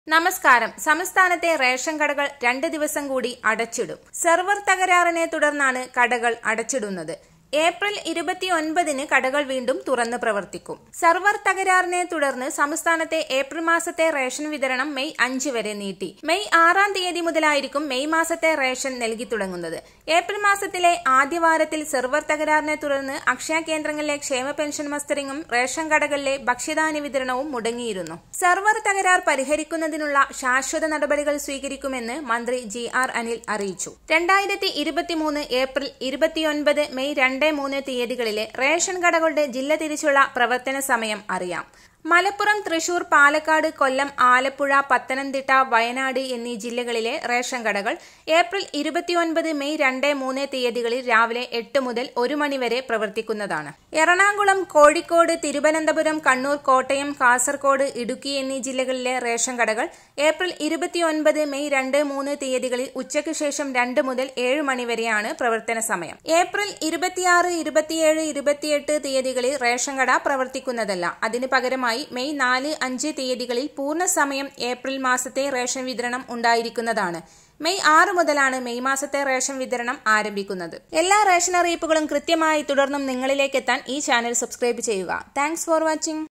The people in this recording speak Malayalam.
നമസ്കാരം സംസ്ഥാനത്തെ റേഷൻ കടകൾ രണ്ട് ദിവസം കൂടി അടച്ചിടും സെർവർ തകരാറിനെ തുടർന്നാണ് കടകൾ അടച്ചിടുന്നത് ഏപ്രിൽ ഇരുപത്തിയൊൻപതിന് കടകൾ വീണ്ടും തുറന്ന് പ്രവർത്തിക്കും സെർവർ തകരാറിനെ തുടർന്ന് സംസ്ഥാനത്തെ ഏപ്രിൽ മാസത്തെ റേഷൻ വിതരണം മെയ് അഞ്ച് വരെ നീട്ടി മെയ് ആറാം തീയതി മുതലായിരിക്കും മെയ് മാസത്തെ റേഷൻ നൽകി തുടങ്ങുന്നത് ഏപ്രിൽ മാസത്തിലെ ആദ്യവാരത്തിൽ സെർവർ തകരാറിനെ തുടർന്ന് അക്ഷയ കേന്ദ്രങ്ങളിലെ ക്ഷേമ പെൻഷൻ മസ്റ്ററിംഗും റേഷൻ കടകളിലെ ഭക്ഷ്യധാന്യ വിതരണവും മുടങ്ങിയിരുന്നു സെർവർ തകരാർ പരിഹരിക്കുന്നതിനുള്ള ശാശ്വത നടപടികൾ സ്വീകരിക്കുമെന്ന് മന്ത്രി ജി ആർ അനിൽ അറിയിച്ചു രണ്ടായിരത്തി ഇരുപത്തിമൂന്ന് ഏപ്രിൽ ഇരുപത്തിയൊൻപത് മെയ് രണ്ട് മൂന്ന് തീയതികളിലെ റേഷൻ കടകളുടെ ജില്ല തിരിച്ചുള്ള പ്രവർത്തന സമയം അറിയാം മലപ്പുറം തൃശൂർ പാലക്കാട് കൊല്ലം ആലപ്പുഴ പത്തനംതിട്ട വയനാട് എന്നീ ജില്ലകളിലെ റേഷൻ കടകൾ ഏപ്രിൽ ഇരുപത്തിയൊൻപത് മെയ് രണ്ട് മൂന്ന് തീയതികളിൽ രാവിലെ എട്ട് മുതൽ ഒരു മണിവരെ പ്രവർത്തിക്കുന്നതാണ് എറണാകുളം കോഴിക്കോട് തിരുവനന്തപുരം കണ്ണൂർ കോട്ടയം കാസർകോട് ഇടുക്കി എന്നീ ജില്ലകളിലെ റേഷൻ കടകൾ ഏപ്രിൽ ഇരുപത്തിയൊൻപത് മെയ് രണ്ട് മൂന്ന് തീയതികളിൽ ഉച്ചയ്ക്ക് ശേഷം രണ്ട് മുതൽ ഏഴ് മണിവരെയാണ് പ്രവർത്തന സമയം ഏപ്രിൽ ഇരുപത്തിയാറ് ഇരുപത്തിയേഴ് ഇരുപത്തിയെട്ട് തീയതികളിൽ റേഷൻ കട പ്രവർത്തിക്കുന്നതല്ല അതിന് പകരമായി മെയ് നാല് അഞ്ച് തീയതികളിൽ പൂർണ്ണസമയം ഏപ്രിൽ മാസത്തെ റേഷൻ വിതരണം ഉണ്ടായിരിക്കുന്നതാണ് മെയ് ആറ് മുതലാണ് മെയ് മാസത്തെ റേഷൻ വിതരണം ആരംഭിക്കുന്നത് എല്ലാ റേഷൻ അറിയിപ്പുകളും കൃത്യമായി തുടർന്നും നിങ്ങളിലേക്ക് എത്താൻ ഈ ചാനൽ സബ്സ്ക്രൈബ് ചെയ്യുക താങ്ക്സ് ഫോർ വാച്ചിങ്